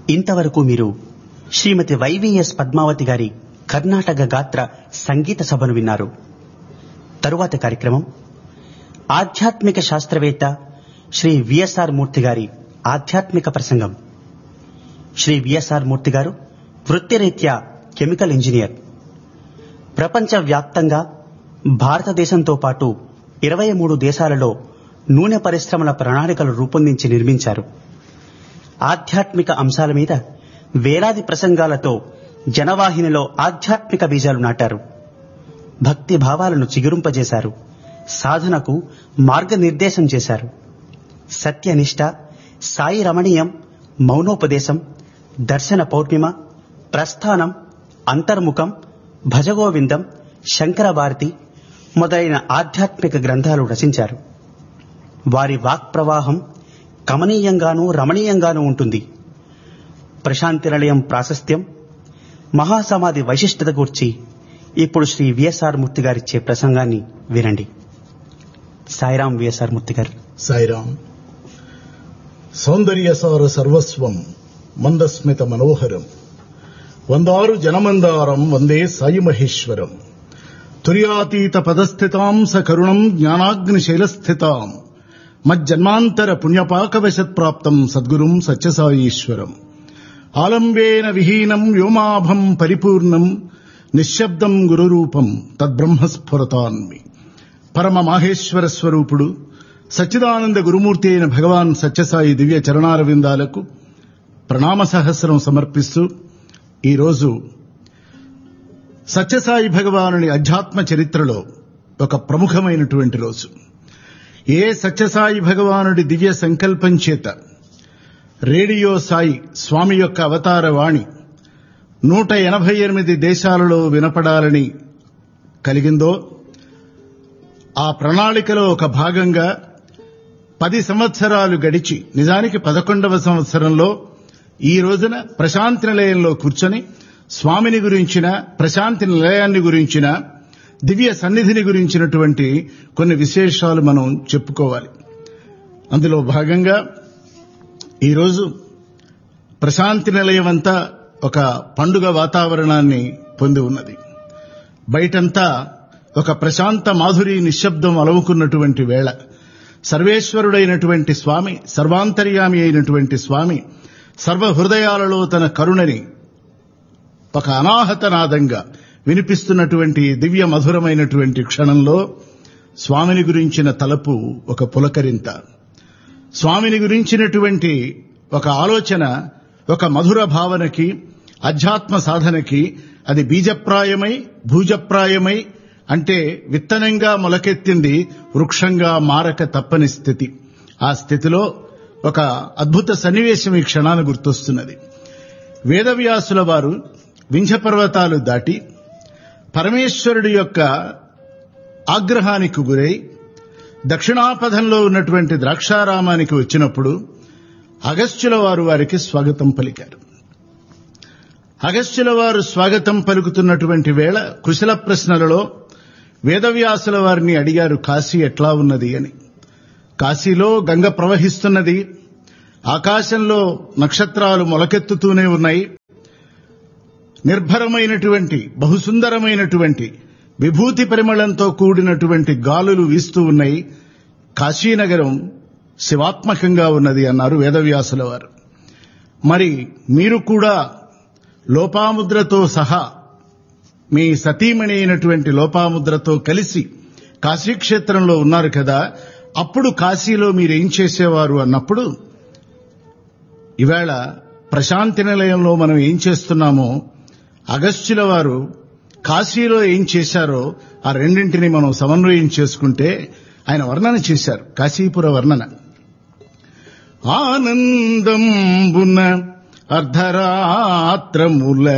ఇంతవరకు మీరు శ్రీమతి వైవిఎస్ పద్మావతి గారి కర్ణాటక గాత్ర సంగీత సభను విన్నారు తరువాత కార్యక్రమం ఆధ్యాత్మిక శాస్త్రవేత్త శ్రీ విఎస్ఆర్ మూర్తి గారి ఆధ్యాత్మిక ప్రసంగం శ్రీ విఎస్ఆర్ మూర్తి గారు వృత్తిరీత్యా కెమికల్ ఇంజనీర్ ప్రపంచ వ్యాప్తంగా భారతదేశంతో పాటు ఇరవై మూడు దేశాలలో నూనె పరిశ్రమల ప్రణాళికలు రూపొందించి నిర్మించారు ఆధ్యాత్మిక అంశాల మీద వేలాది ప్రసంగాలతో జనవాహినిలో ఆధ్యాత్మిక బీజాలు నాటారు భక్తి భావాలను చిగురింపజేశారు సాధనకు మార్గనిర్దేశం చేశారు సత్యనిష్ట సాయి రమణీయం మౌనోపదేశం దర్శన పౌర్ణిమ ప్రస్థానం అంతర్ముఖం భజగోవిందం శంకర భారతి మొదలైన ఆధ్యాత్మిక గ్రంథాలు రచించారు వారి వాక్ ప్రవాహం కమనీయంగానూ రమణీయంగానూ ఉంటుంది ప్రశాంతి నిలయం ప్రాశస్త్యం మహాసమాధి వైశిష్టత గూర్చి ఇప్పుడు శ్రీ విఎస్ఆర్ మూర్తి గారిచ్చే ప్రసంగాన్ని వినండి సాయిరాం విఎస్ఆర్ మూర్తి గారు సాయిరాం సౌందర్యసార సర్వస్వం మందస్మిత మనోహరం వందారు జనమందారం వందే సాయి మహేశ్వరం తుర్యాతీత పదస్థితాం సకరుణం జ్ఞానాగ్నిశైలస్థితాం మజ్జన్మాంతర పుణ్యపాకవశత్ప్రాప్తం సద్గురుం సత్యసాయీశ్వరం ఆలంబేన విహీనం వ్యోమాభం పరిపూర్ణం నిశ్శబ్దం గురురూపం తద్బ్రహ్మస్ఫురతాన్మి పరమ మాహేశ్వర స్వరూపుడు సచ్చిదానంద గురుమూర్తి అయిన భగవాన్ సత్యసాయి దివ్య చరణారవిందాలకు ప్రణామ సహస్రం సమర్పిస్తూ ఈరోజు సత్యసాయి భగవానుని అధ్యాత్మ చరిత్రలో ఒక ప్రముఖమైనటువంటి రోజు ఏ సత్యసాయి భగవానుడి దివ్య సంకల్పం చేత రేడియో సాయి స్వామి యొక్క అవతార వాణి నూట ఎనభై ఎనిమిది దేశాలలో వినపడాలని కలిగిందో ఆ ప్రణాళికలో ఒక భాగంగా పది సంవత్సరాలు గడిచి నిజానికి పదకొండవ సంవత్సరంలో ఈ రోజున ప్రశాంతి నిలయంలో కూర్చొని స్వామిని గురించిన ప్రశాంతి నిలయాన్ని గురించిన దివ్య సన్నిధిని గురించినటువంటి కొన్ని విశేషాలు మనం చెప్పుకోవాలి అందులో భాగంగా ఈరోజు ప్రశాంతి నిలయం అంతా ఒక పండుగ వాతావరణాన్ని పొంది ఉన్నది బయటంతా ఒక ప్రశాంత మాధురి నిశ్శబ్దం అలవుకున్నటువంటి వేళ సర్వేశ్వరుడైనటువంటి స్వామి సర్వాంతర్యామి అయినటువంటి స్వామి సర్వ హృదయాలలో తన కరుణని ఒక అనాహతనాదంగా వినిపిస్తున్నటువంటి దివ్య మధురమైనటువంటి క్షణంలో స్వామిని గురించిన తలపు ఒక పులకరింత స్వామిని గురించినటువంటి ఒక ఆలోచన ఒక మధుర భావనకి అధ్యాత్మ సాధనకి అది బీజప్రాయమై భూజప్రాయమై అంటే విత్తనంగా మొలకెత్తింది వృక్షంగా మారక తప్పని స్థితి ఆ స్థితిలో ఒక అద్భుత సన్నివేశం ఈ క్షణాన గుర్తొస్తున్నది వేదవ్యాసుల వారు వింధ్య పర్వతాలు దాటి పరమేశ్వరుడి యొక్క ఆగ్రహానికి గురై దక్షిణాపథంలో ఉన్నటువంటి ద్రాక్షారామానికి వచ్చినప్పుడు అగస్త్యుల వారు వారికి స్వాగతం పలికారు అగస్త్యుల వారు స్వాగతం పలుకుతున్నటువంటి వేళ కుశల ప్రశ్నలలో వేదవ్యాసుల వారిని అడిగారు కాశీ ఎట్లా ఉన్నది అని కాశీలో గంగ ప్రవహిస్తున్నది ఆకాశంలో నక్షత్రాలు మొలకెత్తుతూనే ఉన్నాయి నిర్భరమైనటువంటి బహుసుందరమైనటువంటి విభూతి పరిమళంతో కూడినటువంటి గాలులు వీస్తూ ఉన్నాయి కాశీనగరం శివాత్మకంగా ఉన్నది అన్నారు వేదవ్యాసుల వారు మరి మీరు కూడా లోపాముద్రతో సహా మీ సతీమణి అయినటువంటి లోపాముద్రతో కలిసి కాశీక్షేత్రంలో ఉన్నారు కదా అప్పుడు కాశీలో మీరేం చేసేవారు అన్నప్పుడు ఇవాళ ప్రశాంతి నిలయంలో మనం ఏం చేస్తున్నామో అగస్త్యుల వారు కాశీలో ఏం చేశారో ఆ రెండింటిని మనం సమన్వయం చేసుకుంటే ఆయన వర్ణన చేశారు కాశీపుర వర్ణన ఆనందంబున అర్ధరాత్రముల